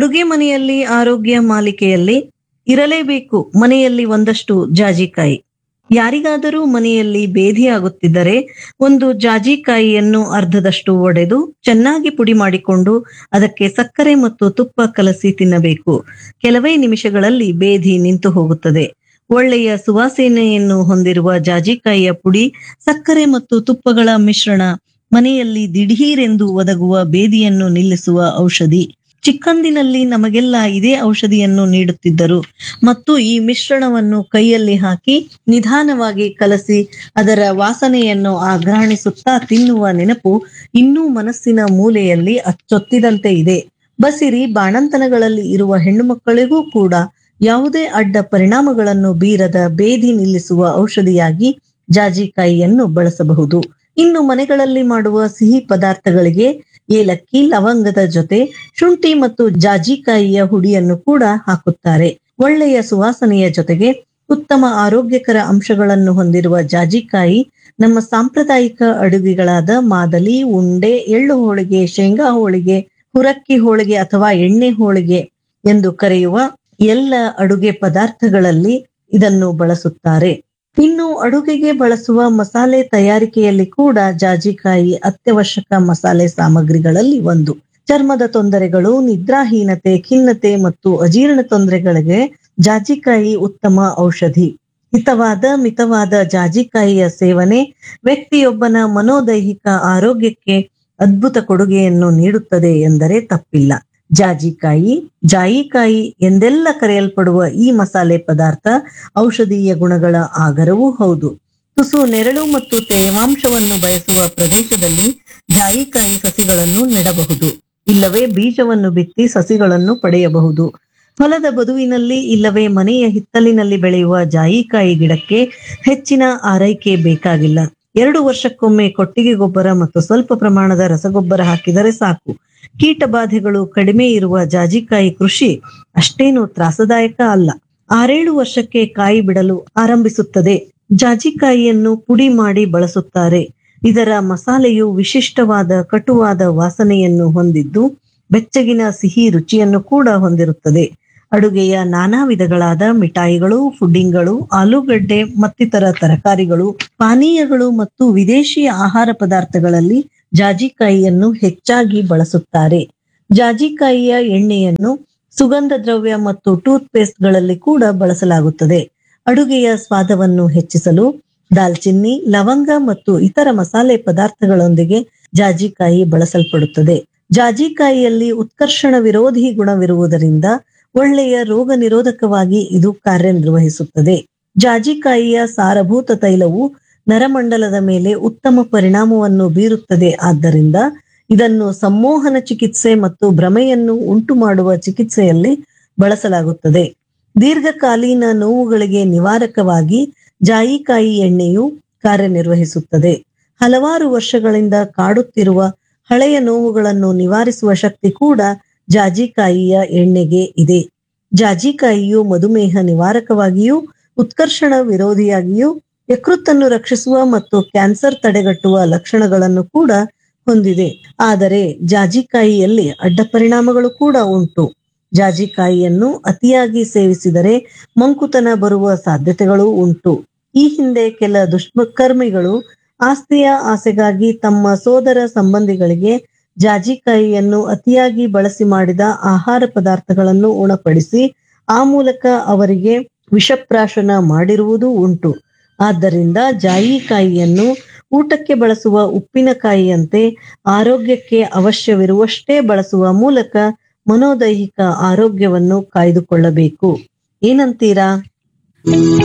ಅಡುಗೆ ಮನೆಯಲ್ಲಿ ಆರೋಗ್ಯ ಮಾಲಿಕೆಯಲ್ಲಿ ಇರಲೇಬೇಕು ಮನೆಯಲ್ಲಿ ಒಂದಷ್ಟು ಜಾಜಿಕಾಯಿ ಯಾರಿಗಾದರೂ ಮನೆಯಲ್ಲಿ ಬೇಧಿಯಾಗುತ್ತಿದ್ದರೆ ಒಂದು ಜಾಜಿಕಾಯಿಯನ್ನು ಅರ್ಧದಷ್ಟು ಒಡೆದು ಚೆನ್ನಾಗಿ ಪುಡಿ ಮಾಡಿಕೊಂಡು ಅದಕ್ಕೆ ಸಕ್ಕರೆ ಮತ್ತು ತುಪ್ಪ ಕಲಸಿ ತಿನ್ನಬೇಕು ಕೆಲವೇ ನಿಮಿಷಗಳಲ್ಲಿ ಬೇಧಿ ನಿಂತು ಹೋಗುತ್ತದೆ ಒಳ್ಳೆಯ ಸುವಾಸನೆಯನ್ನು ಹೊಂದಿರುವ ಜಾಜಿಕಾಯಿಯ ಪುಡಿ ಸಕ್ಕರೆ ಮತ್ತು ತುಪ್ಪಗಳ ಮಿಶ್ರಣ ಮನೆಯಲ್ಲಿ ದಿಢೀರೆಂದು ಒದಗುವ ಬೇದಿಯನ್ನು ನಿಲ್ಲಿಸುವ ಔಷಧಿ ಚಿಕ್ಕಂದಿನಲ್ಲಿ ನಮಗೆಲ್ಲ ಇದೇ ಔಷಧಿಯನ್ನು ನೀಡುತ್ತಿದ್ದರು ಮತ್ತು ಈ ಮಿಶ್ರಣವನ್ನು ಕೈಯಲ್ಲಿ ಹಾಕಿ ನಿಧಾನವಾಗಿ ಕಲಸಿ ಅದರ ವಾಸನೆಯನ್ನು ಆಘ್ರಾಣಿಸುತ್ತಾ ತಿನ್ನುವ ನೆನಪು ಇನ್ನೂ ಮನಸ್ಸಿನ ಮೂಲೆಯಲ್ಲಿ ಅಚ್ಚೊತ್ತಿದಂತೆ ಇದೆ ಬಸಿರಿ ಬಾಣಂತನಗಳಲ್ಲಿ ಇರುವ ಹೆಣ್ಣು ಮಕ್ಕಳಿಗೂ ಕೂಡ ಯಾವುದೇ ಅಡ್ಡ ಪರಿಣಾಮಗಳನ್ನು ಬೀರದ ಬೇದಿ ನಿಲ್ಲಿಸುವ ಔಷಧಿಯಾಗಿ ಜಾಜಿಕಾಯಿಯನ್ನು ಬಳಸಬಹುದು ಇನ್ನು ಮನೆಗಳಲ್ಲಿ ಮಾಡುವ ಸಿಹಿ ಪದಾರ್ಥಗಳಿಗೆ ಏಲಕ್ಕಿ ಲವಂಗದ ಜೊತೆ ಶುಂಠಿ ಮತ್ತು ಜಾಜಿಕಾಯಿಯ ಹುಡಿಯನ್ನು ಕೂಡ ಹಾಕುತ್ತಾರೆ ಒಳ್ಳೆಯ ಸುವಾಸನೆಯ ಜೊತೆಗೆ ಉತ್ತಮ ಆರೋಗ್ಯಕರ ಅಂಶಗಳನ್ನು ಹೊಂದಿರುವ ಜಾಜಿಕಾಯಿ ನಮ್ಮ ಸಾಂಪ್ರದಾಯಿಕ ಅಡುಗೆಗಳಾದ ಮಾದಲಿ ಉಂಡೆ ಎಳ್ಳು ಹೋಳಿಗೆ ಶೇಂಗಾ ಹೋಳಿಗೆ ಹುರಕ್ಕಿ ಹೋಳಿಗೆ ಅಥವಾ ಎಣ್ಣೆ ಹೋಳಿಗೆ ಎಂದು ಕರೆಯುವ ಎಲ್ಲ ಅಡುಗೆ ಪದಾರ್ಥಗಳಲ್ಲಿ ಇದನ್ನು ಬಳಸುತ್ತಾರೆ ಇನ್ನು ಅಡುಗೆಗೆ ಬಳಸುವ ಮಸಾಲೆ ತಯಾರಿಕೆಯಲ್ಲಿ ಕೂಡ ಜಾಜಿಕಾಯಿ ಅತ್ಯವಶ್ಯಕ ಮಸಾಲೆ ಸಾಮಗ್ರಿಗಳಲ್ಲಿ ಒಂದು ಚರ್ಮದ ತೊಂದರೆಗಳು ನಿದ್ರಾಹೀನತೆ ಖಿನ್ನತೆ ಮತ್ತು ಅಜೀರ್ಣ ತೊಂದರೆಗಳಿಗೆ ಜಾಜಿಕಾಯಿ ಉತ್ತಮ ಔಷಧಿ ಹಿತವಾದ ಮಿತವಾದ ಜಾಜಿಕಾಯಿಯ ಸೇವನೆ ವ್ಯಕ್ತಿಯೊಬ್ಬನ ಮನೋದೈಹಿಕ ಆರೋಗ್ಯಕ್ಕೆ ಅದ್ಭುತ ಕೊಡುಗೆಯನ್ನು ನೀಡುತ್ತದೆ ಎಂದರೆ ತಪ್ಪಿಲ್ಲ ಜಾಜಿಕಾಯಿ ಜಾಯಿಕಾಯಿ ಎಂದೆಲ್ಲ ಕರೆಯಲ್ಪಡುವ ಈ ಮಸಾಲೆ ಪದಾರ್ಥ ಔಷಧೀಯ ಗುಣಗಳ ಆಗರವೂ ಹೌದು ತುಸು ನೆರಳು ಮತ್ತು ತೇವಾಂಶವನ್ನು ಬಯಸುವ ಪ್ರದೇಶದಲ್ಲಿ ಜಾಯಿಕಾಯಿ ಸಸಿಗಳನ್ನು ನೆಡಬಹುದು ಇಲ್ಲವೇ ಬೀಜವನ್ನು ಬಿತ್ತಿ ಸಸಿಗಳನ್ನು ಪಡೆಯಬಹುದು ಹೊಲದ ಬದುವಿನಲ್ಲಿ ಇಲ್ಲವೇ ಮನೆಯ ಹಿತ್ತಲಿನಲ್ಲಿ ಬೆಳೆಯುವ ಜಾಯಿಕಾಯಿ ಗಿಡಕ್ಕೆ ಹೆಚ್ಚಿನ ಆರೈಕೆ ಬೇಕಾಗಿಲ್ಲ ಎರಡು ವರ್ಷಕ್ಕೊಮ್ಮೆ ಕೊಟ್ಟಿಗೆ ಗೊಬ್ಬರ ಮತ್ತು ಸ್ವಲ್ಪ ಪ್ರಮಾಣದ ರಸಗೊಬ್ಬರ ಹಾಕಿದರೆ ಸಾಕು ಕೀಟ ಬಾಧೆಗಳು ಕಡಿಮೆ ಇರುವ ಜಾಜಿಕಾಯಿ ಕೃಷಿ ಅಷ್ಟೇನು ತ್ರಾಸದಾಯಕ ಅಲ್ಲ ಆರೇಳು ವರ್ಷಕ್ಕೆ ಕಾಯಿ ಬಿಡಲು ಆರಂಭಿಸುತ್ತದೆ ಜಾಜಿಕಾಯಿಯನ್ನು ಪುಡಿ ಮಾಡಿ ಬಳಸುತ್ತಾರೆ ಇದರ ಮಸಾಲೆಯು ವಿಶಿಷ್ಟವಾದ ಕಟುವಾದ ವಾಸನೆಯನ್ನು ಹೊಂದಿದ್ದು ಬೆಚ್ಚಗಿನ ಸಿಹಿ ರುಚಿಯನ್ನು ಕೂಡ ಹೊಂದಿರುತ್ತದೆ ಅಡುಗೆಯ ನಾನಾ ವಿಧಗಳಾದ ಮಿಠಾಯಿಗಳು ಫುಡ್ಡಿಂಗ್ಗಳು ಆಲೂಗಡ್ಡೆ ಮತ್ತಿತರ ತರಕಾರಿಗಳು ಪಾನೀಯಗಳು ಮತ್ತು ವಿದೇಶಿ ಆಹಾರ ಪದಾರ್ಥಗಳಲ್ಲಿ ಜಾಜಿಕಾಯಿಯನ್ನು ಹೆಚ್ಚಾಗಿ ಬಳಸುತ್ತಾರೆ ಜಾಜಿಕಾಯಿಯ ಎಣ್ಣೆಯನ್ನು ಸುಗಂಧ ದ್ರವ್ಯ ಮತ್ತು ಟೂತ್ ಪೇಸ್ಟ್ಗಳಲ್ಲಿ ಕೂಡ ಬಳಸಲಾಗುತ್ತದೆ ಅಡುಗೆಯ ಸ್ವಾದವನ್ನು ಹೆಚ್ಚಿಸಲು ದಾಲ್ಚಿನ್ನಿ ಲವಂಗ ಮತ್ತು ಇತರ ಮಸಾಲೆ ಪದಾರ್ಥಗಳೊಂದಿಗೆ ಜಾಜಿಕಾಯಿ ಬಳಸಲ್ಪಡುತ್ತದೆ ಜಾಜಿಕಾಯಿಯಲ್ಲಿ ಉತ್ಕರ್ಷಣ ವಿರೋಧಿ ಗುಣವಿರುವುದರಿಂದ ಒಳ್ಳೆಯ ರೋಗ ನಿರೋಧಕವಾಗಿ ಇದು ಕಾರ್ಯನಿರ್ವಹಿಸುತ್ತದೆ ಜಾಜಿಕಾಯಿಯ ಸಾರಭೂತ ತೈಲವು ನರಮಂಡಲದ ಮೇಲೆ ಉತ್ತಮ ಪರಿಣಾಮವನ್ನು ಬೀರುತ್ತದೆ ಆದ್ದರಿಂದ ಇದನ್ನು ಸಂಮೋಹನ ಚಿಕಿತ್ಸೆ ಮತ್ತು ಭ್ರಮೆಯನ್ನು ಉಂಟು ಮಾಡುವ ಚಿಕಿತ್ಸೆಯಲ್ಲಿ ಬಳಸಲಾಗುತ್ತದೆ ದೀರ್ಘಕಾಲೀನ ನೋವುಗಳಿಗೆ ನಿವಾರಕವಾಗಿ ಜಾಯಿಕಾಯಿ ಎಣ್ಣೆಯು ಕಾರ್ಯನಿರ್ವಹಿಸುತ್ತದೆ ಹಲವಾರು ವರ್ಷಗಳಿಂದ ಕಾಡುತ್ತಿರುವ ಹಳೆಯ ನೋವುಗಳನ್ನು ನಿವಾರಿಸುವ ಶಕ್ತಿ ಕೂಡ ಜಾಜಿಕಾಯಿಯ ಎಣ್ಣೆಗೆ ಇದೆ ಜಾಜಿಕಾಯಿಯು ಮಧುಮೇಹ ನಿವಾರಕವಾಗಿಯೂ ಉತ್ಕರ್ಷಣ ವಿರೋಧಿಯಾಗಿಯೂ ಯಕೃತ್ತನ್ನು ರಕ್ಷಿಸುವ ಮತ್ತು ಕ್ಯಾನ್ಸರ್ ತಡೆಗಟ್ಟುವ ಲಕ್ಷಣಗಳನ್ನು ಕೂಡ ಹೊಂದಿದೆ ಆದರೆ ಜಾಜಿಕಾಯಿಯಲ್ಲಿ ಅಡ್ಡ ಪರಿಣಾಮಗಳು ಕೂಡ ಉಂಟು ಜಾಜಿಕಾಯಿಯನ್ನು ಅತಿಯಾಗಿ ಸೇವಿಸಿದರೆ ಮಂಕುತನ ಬರುವ ಸಾಧ್ಯತೆಗಳು ಉಂಟು ಈ ಹಿಂದೆ ಕೆಲ ದುಷ್ಕರ್ಮಿಗಳು ಆಸ್ತಿಯ ಆಸೆಗಾಗಿ ತಮ್ಮ ಸೋದರ ಸಂಬಂಧಿಗಳಿಗೆ ಜಾಜಿಕಾಯಿಯನ್ನು ಅತಿಯಾಗಿ ಬಳಸಿ ಮಾಡಿದ ಆಹಾರ ಪದಾರ್ಥಗಳನ್ನು ಉಣಪಡಿಸಿ ಆ ಮೂಲಕ ಅವರಿಗೆ ವಿಷಪ್ರಾಶನ ಮಾಡಿರುವುದೂ ಉಂಟು ಆದ್ದರಿಂದ ಜಾಯಿಕಾಯಿಯನ್ನು ಊಟಕ್ಕೆ ಬಳಸುವ ಉಪ್ಪಿನಕಾಯಿಯಂತೆ ಆರೋಗ್ಯಕ್ಕೆ ಅವಶ್ಯವಿರುವಷ್ಟೇ ಬಳಸುವ ಮೂಲಕ ಮನೋದೈಹಿಕ ಆರೋಗ್ಯವನ್ನು ಕಾಯ್ದುಕೊಳ್ಳಬೇಕು ಏನಂತೀರಾ